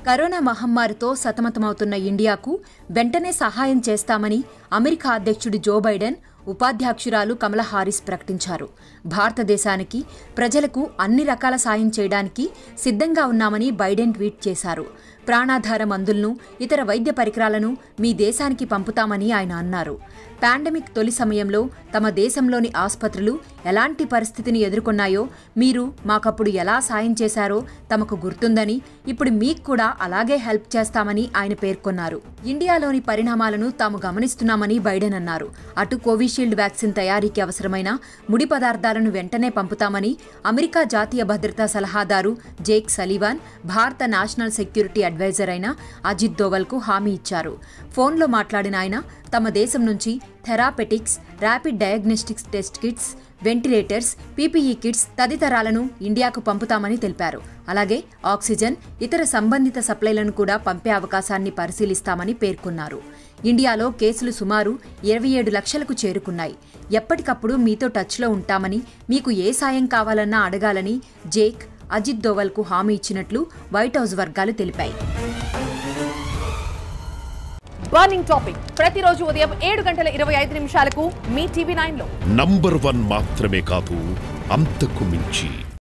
corona మహమ్మారితో సతమతమవుతున్న ఇండియాకు వెంటనే సహాయం చేస్తామని అమెరికా అధ్యక్షుడు జో బైడెన్ ఉపాధ్యక్షురాలు కమలా హారిస్ ప్రకటించారు భారతదేశానికి ప్రజలకు అన్ని రకాల సాయం చేయడానికి సిద్ధంగా ఉన్నామని బైడెన్ ట్వీట్ చేశారు ప్రాణాధార మందులను ఇతర వైద్య పరికరాలను మీ దేశానికి పంపుతామని ఆయన అన్నారు పాండమిక్ తొలి సమయంలో తమ దేశంలోని ఆసుపత్రులు ఎలాంటి పరిస్థితిని ఎదుర్కొన్నాయో మీరు మాకప్పుడు ఎలా సాయం చేశారో తమకు గుర్తుందని ఇప్పుడు మీకు కూడా అలాగే హెల్ప్ చేస్తామని ఆయన పేర్కొన్నారు ఇండియాలోని పరిణామాలను తాము గమనిస్తున్నామని బైడెన్ అన్నారు అటు కోవిషీల్డ్ వ్యాక్సిన్ తయారీకి అవసరమైన ముడి పదార్థాలను వెంటనే పంపుతామని అమెరికా జాతీయ భద్రతా సలహాదారు జేక్ సలీవాన్ భారత నేషనల్ సెక్యూరిటీ అడ్వైజర్ అయిన అజిత్ దోవల్కు హామీ ఇచ్చారు ఫోన్లో మాట్లాడిన ఆయన తమ దేశం నుంచి therapeutics rapid diagnostics test kits ventilators PPE kits తదితరాలను ఇండియాకు పంపుతామని తెలిపారు అలాగే ఆక్సిజన్ ఇతర సంబంధిత సప్లైలను కూడా పంపే అవకాశాన్ని పరిశీలిస్తామని పేర్కొన్నారు ఇండియాలో కేసులు సుమారు ఇరవై ఏడు లక్షలకు చేరుకున్నాయి ఎప్పటికప్పుడు మీతో టచ్లో ఉంటామని మీకు ఏ సాయం కావాలన్నా అడగాలని జేక్ అజిత్ దోవల్కు హామీ ఇచ్చినట్లు వైట్ హౌస్ వర్గాలు తెలిపాయి బర్నింగ్ టాపిక్ ప్రతిరోజు ఉదయం ఏడు గంటల ఇరవై ఐదు నిమిషాలకు మీ టీవీ నైన్ లో నంబర్ వన్ మాత్రమే కాదు అంతకు మించి